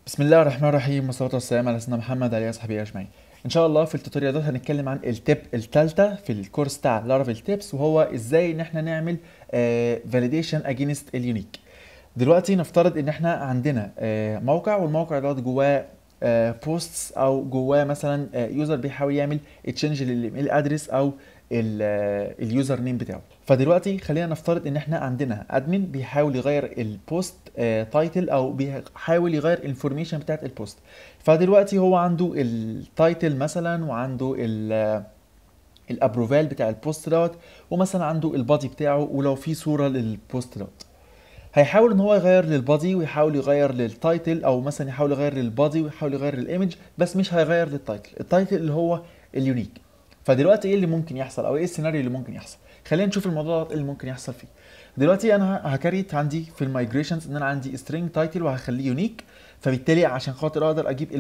بسم الله الرحمن الرحيم والصلاة والسلام على سيدنا محمد عليه وصحبه أجمعين. إن شاء الله في التوتوريال ده هنتكلم عن التيب التالتة في الكورس بتاع لارافيل تيبس وهو إزاي إن إحنا نعمل فاليديشن أجينست اليونيك. دلوقتي نفترض إن إحنا عندنا آه، موقع والموقع ده جواه بوستس أو جواه مثلا يوزر بيحاول يعمل تشينج للايميل ادرس أو اليوزر نيم بتاعه فدلوقتي خلينا نفترض ان احنا عندنا ادمن بيحاول يغير البوست تايتل او بيحاول يغير الانفورميشن بتاعت البوست فدلوقتي هو عنده التايتل مثلا وعنده ال الابروفال بتاع البوست دوت ومثلا عنده البادي بتاعه ولو في صوره للبوست دوت هيحاول ان هو يغير للبادي ويحاول يغير للتايتل او مثلا يحاول يغير للبادي ويحاول يغير للايمج بس مش هيغير للتايتل التايتل اللي هو اليونيك فدلوقتي ايه اللي ممكن يحصل او ايه السيناريو اللي ممكن يحصل خلينا نشوف الموضوع ده اللي ممكن يحصل فيه دلوقتي انا هكريت عندي في المايجريشنز ان انا عندي string تايتل وهخليه يونيك فبالتالي عشان خاطر اقدر اجيب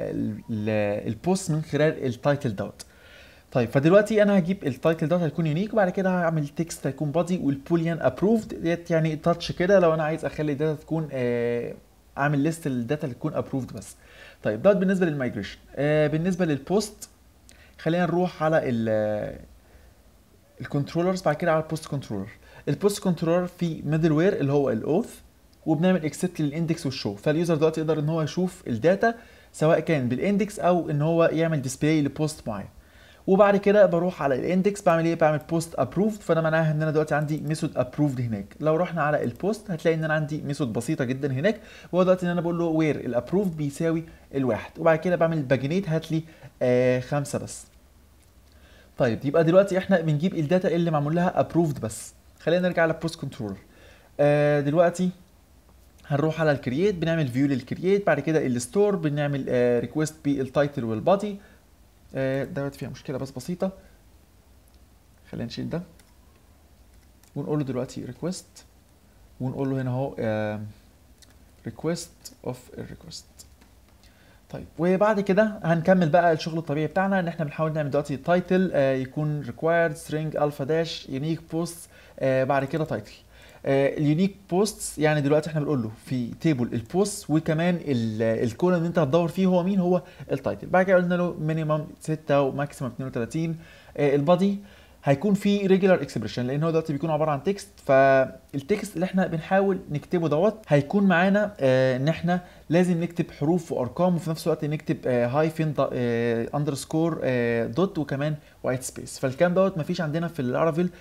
البوست من خلال التايتل دوت طيب فدلوقتي انا هجيب التايتل دوت هيكون يونيك وبعد كده هعمل تكست هيكون بادي والبوليان ابروفد ديت يعني تاتش كده لو انا عايز اخلي الداتا تكون آه اعمل ليست الداتا اللي تكون ابروفد بس طيب دوت بالنسبه للمايجريشن آه بالنسبه للبوست خلينا نروح على ال الكنترولرز بعد كده على البوست كنترولر البوست كنترولر في ميدل وير اللي هو الاوث وبنعمل اكسبت للاندكس والشو فاليوزر دلوقتي يقدر ان هو يشوف الداتا سواء كان بالاندكس او ان هو يعمل ديسبلاي لبوست معين وبعد كده بروح على الاندكس بعمل ايه بعمل بوست ابروفد فده معناها ان انا دلوقتي عندي ميثود ابروفد هناك لو رحنا على البوست هتلاقي ان انا عندي ميثود بسيطه جدا هناك وهو دلوقتي ان انا بقول له وير الابروفد بيساوي الواحد وبعد كده بعمل باجينيت هات لي آه خمسه بس طيب يبقى دلوقتي احنا بنجيب الداتا اللي معمول لها ابروفد بس خلينا نرجع على بوست كنترولر آه دلوقتي هنروح على الكرييت بنعمل فيو للكرييت بعد كده الستور بنعمل آه ريكويست بالتايتل والبادي آه دوت فيها مشكله بس بسيطه خلينا نشيل ده ونقول له دلوقتي ريكويست ونقول له هنا اهو ريكويست اوف الريكويست طيب وبعد كده هنكمل بقى الشغل الطبيعي بتاعنا ان احنا بنحاول نعمل دلوقتي تايتل آه يكون required string alpha dash unique post آه بعد كده تايتل آه اليونيك بوستس يعني دلوقتي احنا بنقول له في تيبل البوست وكمان الكولم اللي انت هتدور فيه هو مين هو التايتل بعد كده قلنا له مينيمم 6 وماكسيمم 32 آه البادي هيكون في ريجولار اكسبريشن لان هو دلوقتي بيكون عباره عن تكست فالتكست اللي احنا بنحاول نكتبه دوت هيكون معانا آه ان احنا لازم نكتب حروف وارقام وفي نفس الوقت نكتب هايفن اندرسكور دوت وكمان وايت سبيس فالكلام دوت مفيش عندنا في اللارافيل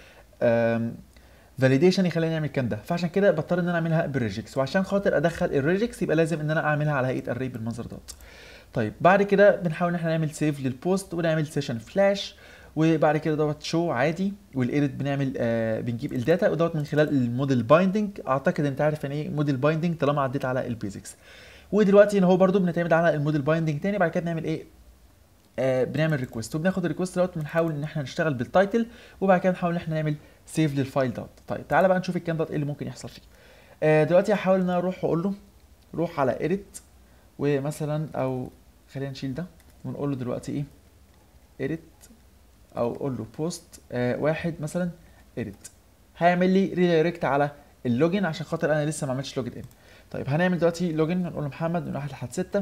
فاليديشن يخلينا نعمل الكلام ده فعشان كده بضطر ان انا اعملها بالريجكس وعشان خاطر ادخل الريجكس يبقى لازم ان انا اعملها على هيئه اري بالمنظر دوت طيب بعد كده بنحاول ان احنا نعمل سيف للبوست ونعمل سيشن فلاش وبعد كده دوت شو عادي والايديت بنعمل آه بنجيب الداتا ودوت من خلال الموديل بايندنج اعتقد انت عارف يعني ايه موديل بايندنج طالما عديت على البيزكس ودلوقتي هنا هو برده بنعتمد على الموديل بايندنج تاني بعد كده بنعمل ايه آه بنعمل ريكوست وبناخد الريكوست دوت بنحاول ان احنا نشتغل بالتايتل وبعد كده نحاول ان احنا نعمل سيف للفايل دوت طيب تعالى بقى نشوف الكلام دوت ايه اللي ممكن يحصل فيه آه دلوقتي هحاول ان انا اروح واقول له روح على edit ومثلا او خلينا نشيل ده ونقول له دلوقتي ايه edit او اقول له بوست آه واحد مثلا edit هيعمل لي ريدايركت على اللوجن عشان خاطر انا لسه ما عملتش لوجن ان طيب هنعمل دلوقتي لوجن هنقول له محمد من واحد لحد ستة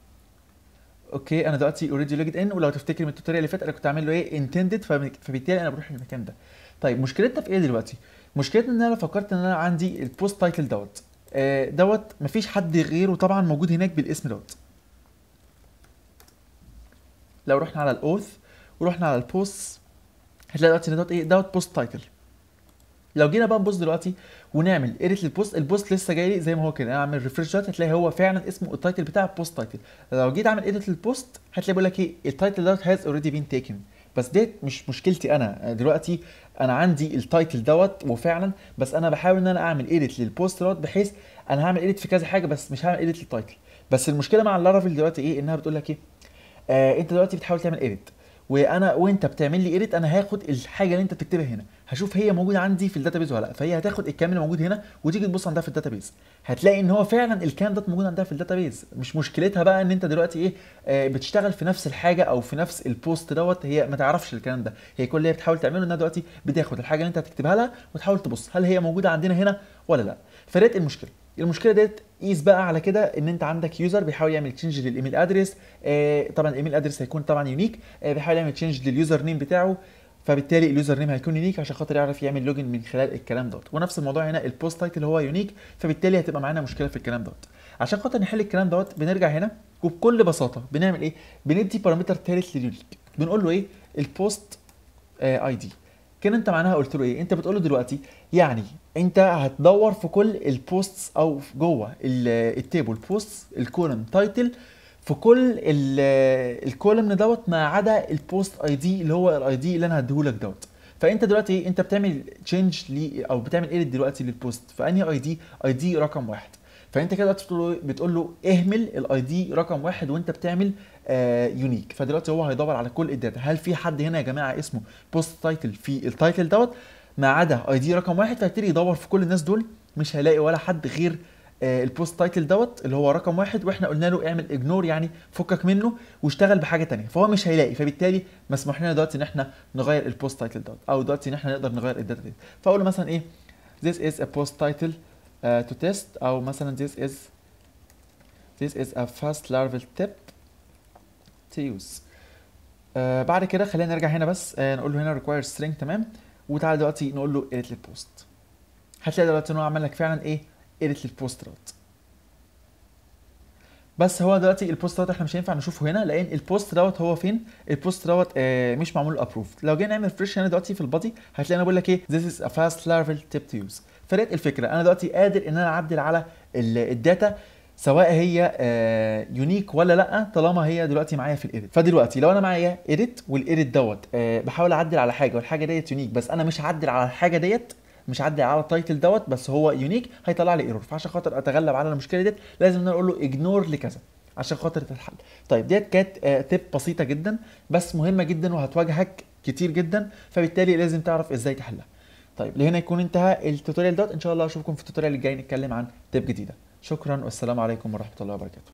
اوكي انا دلوقتي اوريدي لوجد ان ولو تفتكر من التوتوريال اللي فات انا كنت عامل له ايه انتندد فبالتالي انا بروح المكان ده طيب مشكلتنا في ايه دلوقتي مشكلتنا ان انا فكرت ان انا عندي البوست تايتل دوت آه دوت مفيش حد غيره طبعا موجود هناك بالاسم دوت لو رحنا على الاوث ورحنا على البوست هتلاقي دلوقتي دوت ايه دوت بوست تايتل لو جينا بقى نبص دلوقتي ونعمل اديت للبوست البوست لسه جاي لي زي ما هو كده انا اعمل ريفرش دلوقتي هتلاقي هو فعلا اسمه التايتل بتاع البوست تايتل لو جيت اعمل اديت للبوست هتلاقي بيقول لك ايه التايتل دوت هاز اوريدي بين تيكن بس ديت مش مشكلتي انا دلوقتي انا عندي التايتل دوت وفعلا بس انا بحاول ان انا اعمل اديت للبوست دوت بحيث انا هعمل اديت في كذا حاجه بس مش هعمل اديت للتايتل بس المشكله مع اللارافيل دلوقتي ايه انها بتقول لك ايه آه انت دلوقتي بتحاول تعمل اديت وانا وانت بتعمل لي اديت انا هاخد الحاجه اللي انت بتكتبها هنا هشوف هي موجوده عندي في الداتابيز ولا لا فهي هتاخد الكلام اللي موجود هنا وتيجي تبص عندها في الداتابيز هتلاقي ان هو فعلا الكلام ده موجود عندها في الداتابيز مش مشكلتها بقى ان انت دلوقتي ايه آه بتشتغل في نفس الحاجه او في نفس البوست دوت هي ما تعرفش الكلام ده هي كل اللي هي بتحاول تعمله انها دلوقتي بتاخد الحاجه اللي انت هتكتبها لها وتحاول تبص هل هي موجوده عندنا هنا ولا لا فرقت المشكله المشكله ديت قيس بقى على كده ان انت عندك يوزر بيحاول يعمل تشينج للايميل ادرس آه طبعا الايميل ادرس هيكون طبعا يونيك آه بيحاول يعمل تشينج لليوزر نيم بتاعه فبالتالي اليوزر نيم هيكون يونيك عشان خاطر يعرف يعمل لوجن من خلال الكلام دوت ونفس الموضوع هنا البوست تايتل هو يونيك فبالتالي هتبقى معانا مشكله في الكلام دوت عشان خاطر نحل الكلام دوت بنرجع هنا وبكل بساطه بنعمل ايه بندي بارامتر ثالث لليونيك بنقول له ايه البوست اي دي كده انت معناها قلت له ايه انت بتقول له دلوقتي يعني انت هتدور في كل البوستس او في جوه ال- التيبل بوستس الكولم تايتل في كل الكولم دوت ما عدا البوست اي دي اللي هو الاي دي اللي انا هديهولك دوت فانت دلوقتي ايه انت بتعمل تشينج لي او بتعمل ايه دلوقتي للبوست فانهي اي دي اي دي رقم واحد فانت كده دلوقتي بتقول له بتقول له اهمل الاي دي رقم واحد وانت بتعمل آه يونيك فدلوقتي هو هيدور على كل الداتا هل في حد هنا يا جماعه اسمه بوست تايتل في التايتل دوت ما عدا اي دي رقم واحد فيبتدي يدور في كل الناس دول مش هيلاقي ولا حد غير آه البوست تايتل دوت اللي هو رقم واحد واحنا قلنا له اعمل اجنور يعني فكك منه واشتغل بحاجه تانية فهو مش هيلاقي فبالتالي مسموح لنا دلوقتي ان احنا نغير البوست تايتل دوت او دلوقتي ان احنا نقدر نغير الداتا دي فاقول له مثلا ايه this is a post title uh, to test او مثلا this is this is a fast larval tip to use آه بعد كده خلينا نرجع هنا بس آه نقول له هنا require string تمام وتعالى دلوقتي نقول له edit للبوست هتلاقي دلوقتي ان هو عمل لك فعلا ايه edit للبوست دوت بس هو دلوقتي البوست دوت احنا مش هينفع نشوفه هنا لان البوست دوت هو فين البوست دوت آه مش معمول ابروف لو جينا نعمل فريش هنا دلوقتي في البادي هتلاقي انا بقول لك ايه this is a fast larval tip to use فرقت الفكره انا دلوقتي قادر ان انا اعدل على ال- الداتا سواء هي آه يونيك ولا لا طالما هي دلوقتي معايا في الايديت فدلوقتي لو انا معايا ايديت والايديت دوت آه بحاول اعدل على حاجه والحاجه ديت يونيك بس انا مش هعدل على الحاجه ديت مش هعدل على التايتل دوت بس هو يونيك هيطلع لي ايرور فعشان خاطر اتغلب على المشكله ديت لازم ان انا اقول له اجنور لكذا عشان خاطر تتحل طيب ديت كانت آه تip بسيطه جدا بس مهمه جدا وهتواجهك كتير جدا فبالتالي لازم تعرف ازاي تحلها طيب لهنا يكون انتهى التوتوريال دوت ان شاء الله اشوفكم في التوتوريال الجاي نتكلم عن تip جديده شكرا والسلام عليكم ورحمه الله وبركاته